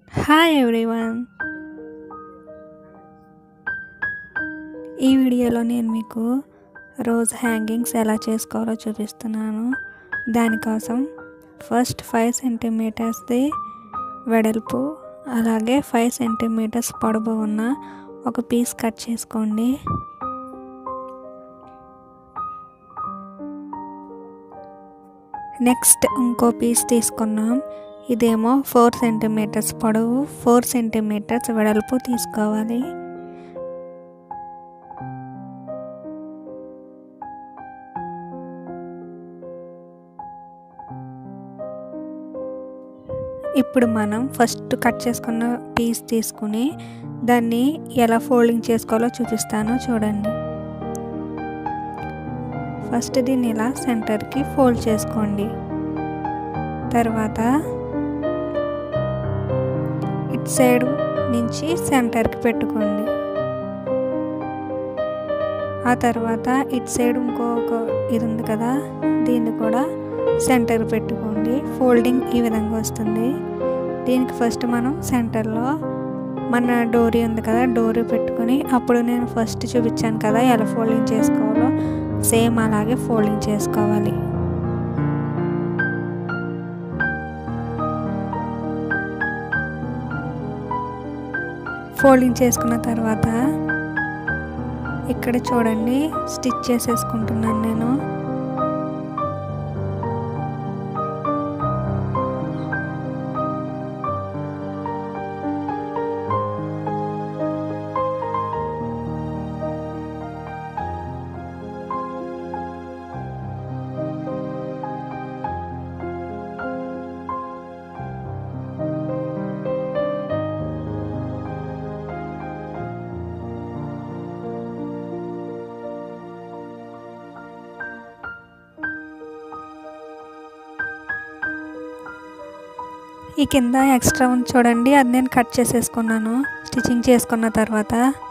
hi everyone ఈ వీడియోలో నేను మీకు రోజ్ హ్యాంగింగ్స్ ఎలా చేసుకోవాలో చూపిస్తున్నాను దానికోసం ఫస్ట్ ఫైవ్ సెంటీమీటర్స్ది వెడల్పు అలాగే ఫైవ్ సెంటీమీటర్స్ పొడవు ఉన్న ఒక పీస్ కట్ చేసుకోండి నెక్స్ట్ ఇంకో పీస్ తీసుకున్నాం ఇదేమో ఫోర్ సెంటీమీటర్స్ పొడవు ఫోర్ సెంటీమీటర్స్ వెడల్పు తీసుకోవాలి ఇప్పుడు మనం ఫస్ట్ కట్ చేసుకున్న పీస్ తీసుకుని దాన్ని ఎలా ఫోల్డింగ్ చేసుకోవాలో చూపిస్తాను చూడండి ఫస్ట్ దీన్ని ఇలా సెంటర్కి ఫోల్డ్ చేసుకోండి తర్వాత ఇటు సైడ్ నుంచి సెంటర్కి పెట్టుకోండి ఆ తర్వాత ఇటు సైడ్ ఇంకొక ఇది ఉంది కదా దీన్ని కూడా సెంటర్ పెట్టుకోండి ఫోల్డింగ్ ఈ విధంగా వస్తుంది దీనికి ఫస్ట్ మనం సెంటర్లో మన డోరీ ఉంది కదా డోరీ పెట్టుకొని అప్పుడు నేను ఫస్ట్ చూపించాను కదా ఎలా ఫోల్డింగ్ చేసుకోవాలో సేమ్ అలాగే ఫోల్డింగ్ చేసుకోవాలి ఫోల్డింగ్ చేసుకున్న తర్వాత ఇక్కడ చూడండి స్టిచ్ చేసేసుకుంటున్నాను నేను ఈ కింద ఎక్స్ట్రా ఉంది చూడండి అది నేను కట్ చేసేసుకున్నాను స్టిచ్చింగ్ చేసుకున్న తర్వాత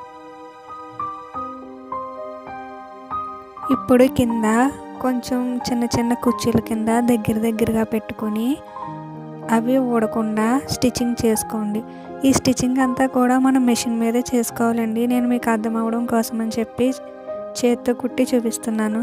ఇప్పుడు కింద కొంచెం చిన్న చిన్న కుర్చీల కింద దగ్గర దగ్గరగా పెట్టుకొని అవి ఊడకుండా స్టిచ్చింగ్ చేసుకోండి ఈ స్టిచ్చింగ్ అంతా కూడా మనం మెషిన్ మీదే చేసుకోవాలండి నేను మీకు అర్థం అవడం కోసం అని చెప్పి చేత్తో కుట్టి చూపిస్తున్నాను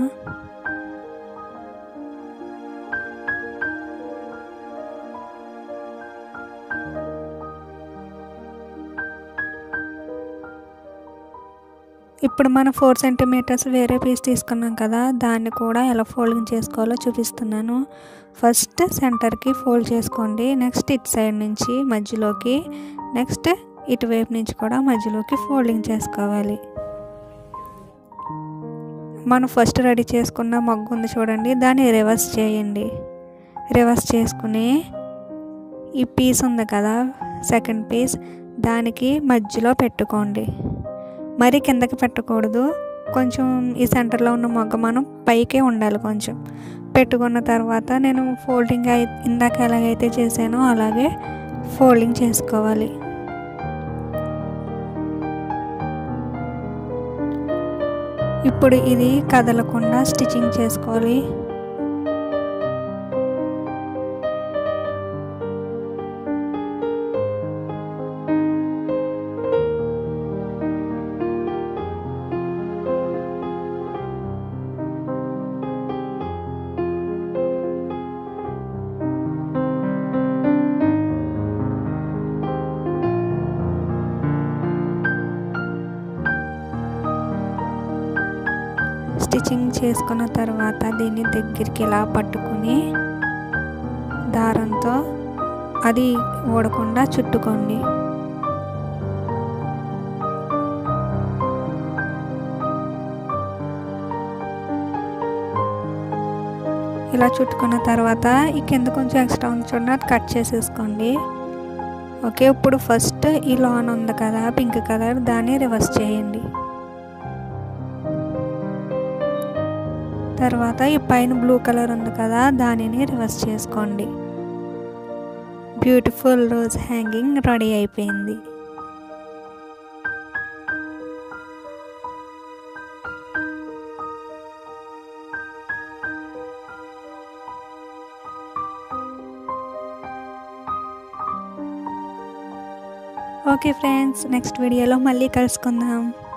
ఇప్పుడు మనం ఫోర్ సెంటీమీటర్స్ వేరే పీస్ తీసుకున్నాం కదా దాన్ని కూడా ఎలా ఫోల్డింగ్ చేసుకోవాలో చూపిస్తున్నాను ఫస్ట్ సెంటర్కి ఫోల్డ్ చేసుకోండి నెక్స్ట్ ఇటు సైడ్ నుంచి మధ్యలోకి నెక్స్ట్ ఇటువైపు నుంచి కూడా మధ్యలోకి ఫోల్డింగ్ చేసుకోవాలి మనం ఫస్ట్ రెడీ చేసుకున్న మగ్గు ఉంది చూడండి దాన్ని రివర్స్ చేయండి రివర్స్ చేసుకుని ఈ పీస్ ఉంది కదా సెకండ్ పీస్ దానికి మధ్యలో పెట్టుకోండి మరీ కిందకి పెట్టకూడదు కొంచెం ఈ సెంటర్లో ఉన్న మొగ్గ మనం పైకే ఉండాలి కొంచెం పెట్టుకున్న తర్వాత నేను ఫోల్డింగ్ అయి ఇందాక ఎలాగైతే చేశానో అలాగే ఫోల్డింగ్ చేసుకోవాలి ఇప్పుడు ఇది కదలకుండా స్టిచ్చింగ్ చేసుకోవాలి స్టిచ్చింగ్ చేసుకున్న తర్వాత దీన్ని దగ్గరికి ఇలా పట్టుకుని దారంతో అది ఓడకుండా చుట్టుకోండి ఇలా చుట్టుకున్న తర్వాత ఈ కింద కొంచెం ఎక్స్ట్రా ఉంది చూడండి అది కట్ చేసేసుకోండి ఓకే ఇప్పుడు ఫస్ట్ ఈ లాన్ ఉంది కదా పింక్ కలర్ దాన్ని రివర్స్ చేయండి తర్వాత ఈ పైన బ్లూ కలర్ ఉంది కదా దానిని రివర్స్ చేసుకోండి బ్యూటిఫుల్ రోజ్ హ్యాంగింగ్ రెడీ అయిపోయింది ఓకే ఫ్రెండ్స్ నెక్స్ట్ వీడియోలో మళ్ళీ కలుసుకుందాం